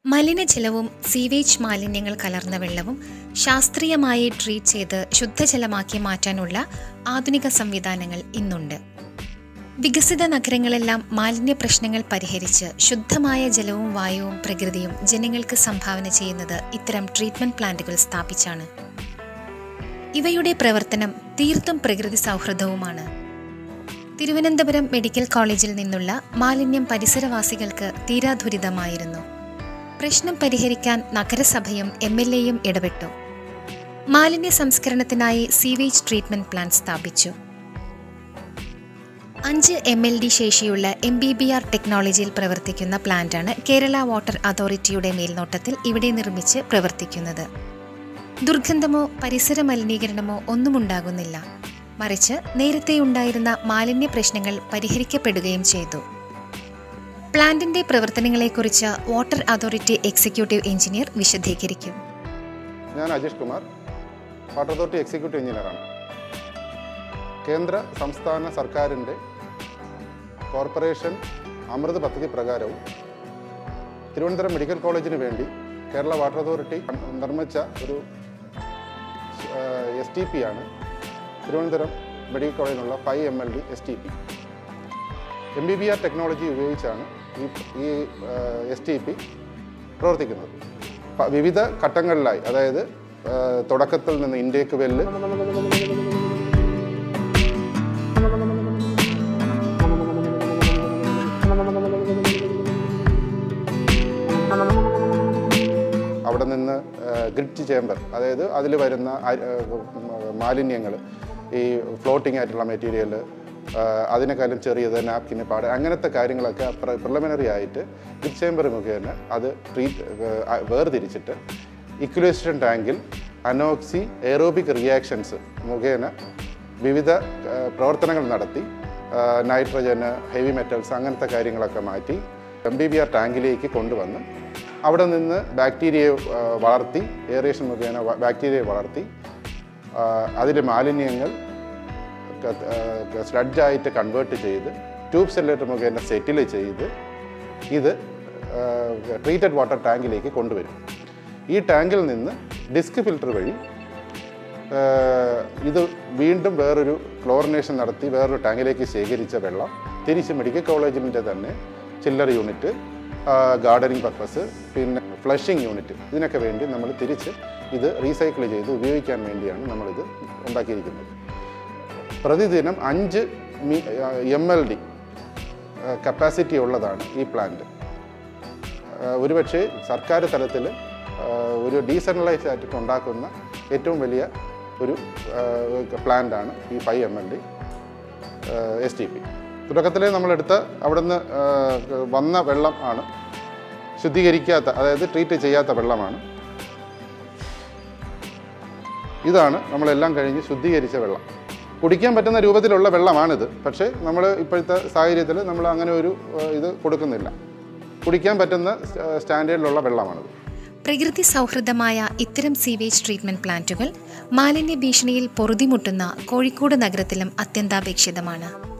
മലിനജലവും sewage മാലിന്യങ്ങൾ കലർന്ന വെള്ളവും ശാസ്ത്രീയമായി ട്രീറ്റ് ചെയ്ത് ശുദ്ധജലമാക്കി മാറ്റാനുള്ള ആധുനിക സംവിധാനങ്ങൾ ഇന്നുണ്ട് വികസിത നഗരങ്ങളെല്ലാം മാലിന്യ പ്രശ്നങ്ങൾ പരിഹരിച്ച് ശുദ്ധമായ ജലവും വായുവും പ്രകൃതിയും ജനങ്ങൾക്ക് സംഭാവന ചെയ്യുന്നത് ഇത്തരം ട്രീറ്റ്മെന്റ് പ്ലാന്റുകൾ സ്ഥാപിച്ചാണ് ഇവയുടെ പ്രവർത്തനം തീർത്തും പ്രകൃതി സൗഹൃദവുമാണ് തിരുവനന്തപുരം മെഡിക്കൽ കോളേജിൽ നിന്നുള്ള മാലിന്യം പരിസരവാസികൾക്ക് തീരാദുരിതമായിരുന്നു പ്രശ്നം പരിഹരിക്കാൻ നഗരസഭയും എം എൽ എയും ഇടപെട്ടു മാലിന്യ സംസ്കരണത്തിനായി സീവേജ് ട്രീറ്റ്മെന്റ് പ്ലാന്റ് സ്ഥാപിച്ചു അഞ്ച് എം എൽ ഡി ശേഷിയുള്ള എം ബി ബി ആർ ടെക്നോളജിയിൽ പ്രവർത്തിക്കുന്ന പ്ലാന്റാണ് കേരള വാട്ടർ അതോറിറ്റിയുടെ മേൽനോട്ടത്തിൽ ഇവിടെ നിർമ്മിച്ച് പ്രവർത്തിക്കുന്നത് ദുർഗന്ധമോ പരിസര മലിനീകരണമോ ഒന്നും ഉണ്ടാകുന്നില്ല മറിച്ച് നേരത്തെ ഉണ്ടായിരുന്ന മാലിന്യ പ്രശ്നങ്ങൾ പരിഹരിക്കപ്പെടുകയും ചെയ്തു പ്ലാന്റിന്റെ പ്രവർത്തനങ്ങളെക്കുറിച്ച് വാട്ടർ അതോറിറ്റി എക്സിക്യൂട്ടീവ് എഞ്ചിനീയർ വിശദീകരിക്കും ഞാൻ Ajeesh Kumar water authority executive എഞ്ചിനീയറാണ് കേന്ദ്ര സംസ്ഥാന സർക്കാരിൻ്റെ കോർപ്പറേഷൻ അമൃത് പദ്ധതി പ്രകാരവും തിരുവനന്തപുരം മെഡിക്കൽ കോളേജിന് വേണ്ടി കേരള വാട്ടർ അതോറിറ്റി നിർമ്മിച്ച ഒരു എസ് ടി പി ആണ് തിരുവനന്തപുരം മെഡിക്കൽ കോളേജിനുള്ള five M L D S T P M B B R technology ഉപയോഗിച്ചാണ് ഈ ഈ എസ് ടി പി പ്രവർത്തിക്കുന്നത് പ- വിവിധ ഘട്ടങ്ങളിലായി അതായത് ആ, തുടക്കത്തിൽ നിന്ന് ഇൻടേക്ക് വെല്ല് അവിടെ നിന്ന് ഗ്രിറ്റ് ചേമ്പർ അതായത് അതിൽ വരുന്ന മാലിന്യങ്ങൾ ഈ ഫ്ലോട്ടിംഗ് ആയിട്ടുള്ള മെറ്റീരിയൽ അതിനേക്കാളും ചെറിയത് നാപ്കിന് പാട് അങ്ങനത്തെ കാര്യങ്ങളൊക്കെ പ്രിലിമിനറി ആയിട്ട് ഗ്രിറ്റ് ചേമ്പർ മുഖേന അത് ട്രീറ്റ് വേർതിരിച്ചിട്ട് ഇക്വലേഷൻ ടാങ്കിൽ അനോക്സി എയറോബിക് റിയാക്ഷൻസ് മുഖേന വിവിധ ആ, പ്രവർത്തനങ്ങൾ നടത്തി നൈട്രജന് ഹെവി മെറ്റൽസ് അങ്ങനത്തെ കാര്യങ്ങളൊക്കെ മാറ്റി എം ബി ബി ആർ ടാങ്കിലേക്ക് കൊണ്ടുവന്ന് അവിടെ നിന്ന് ബാക്ടീരിയയെ ആ, വളർത്തി എയറേഷൻ മുഖേന വ- ബാക്ടീരിയയെ വളർത്തി അതിലെ മാലിന്യങ്ങൾ സ്ലഡ്ജായിട്ട് കൺവേർട്ട് ചെയ്ത് ട്യൂബ് സെല്ലേറ്റർ മുഖേന സെറ്റിൽ ചെയ്ത് ഇത് ട്രീറ്റഡ് വാട്ടർ ടാങ്കിലേക്ക് കൊണ്ടുവരും ഈ ടാങ്കിൽ നിന്ന് ഡിസ്ക് ഫിൽറ്റർ വഴി ഏഹ് ഇത് വീണ്ടും വേറൊരു ക്ലോറിനേഷൻ നടത്തി വേറൊരു ടാങ്കിലേക്ക് ശേഖരിച്ച വെള്ളം തിരിച്ച് മെഡിക്കൽ കോളേജിൻ്റെ തന്നെ ചില്ലർ യൂണിറ്റ് ഗാർഡനിങ് പർപ്പസ് പിന്നെ ഫ്ലഷിംഗ് യൂണിറ്റ് ഇതിനൊക്കെ വേണ്ടി നമ്മൾ തിരിച്ച് ഇത് റീസൈക്കിൾ ചെയ്ത് ഉപയോഗിക്കാൻ വേണ്ടിയാണ് നമ്മളിത് ഉണ്ടാക്കിയിരിക്കുന്നത് പ്രതിദിനം അഞ്ച് മി എം എൽ ഡി കപ്പാസിറ്റി ഉള്ളതാണ് ഈ പ്ലാന്റ് ആഹ് ഒരുപക്ഷെ സർക്കാർ തലത്തിൽ ഒരു ഡീസെൻട്രലൈസ് ആയിട്ട് ഉണ്ടാക്കുന്ന ഏറ്റവും വലിയ ഒരു പ്ലാന്റ് ആണ് ഈ five M L D S T P തുടക്കത്തിലെ നമ്മളെടുത്ത അവിടുന്ന് ആഹ് വന്ന വെള്ളം ആണ് ശുദ്ധീകരിക്കാത്ത അതായത് ട്രീറ്റ് ചെയ്യാത്ത വെള്ളമാണ് ഇതാണ് നമ്മളെല്ലാം കഴിഞ്ഞ് ശുദ്ധീകരിച്ച വെള്ളം കുടിക്കാൻ പറ്റുന്ന രൂപത്തിലുള്ള വെള്ളമാണിത് പക്ഷേ നമ്മൾ ഇപ്പോഴത്തെ സാഹചര്യത്തിൽ നമ്മൾ അങ്ങനെ ഒരു ആഹ് ഇത് കൊടുക്കുന്നില്ല കുടിക്കാൻ പറ്റുന്ന സ്- സ്റ്റാൻഡേർഡിലുള്ള വെള്ളമാണിത് പ്രകൃതി സൗഹൃദമായ ഇത്തരം സീവേജ് ട്രീറ്റ്മെന്റ് പ്ലാന്റുകൾ മാലിന്യ ഭീഷണിയിൽ പൊറുതിമുട്ടുന്ന കോഴിക്കോട് നഗരത്തിലും അത്യന്താപേക്ഷിതമാണ്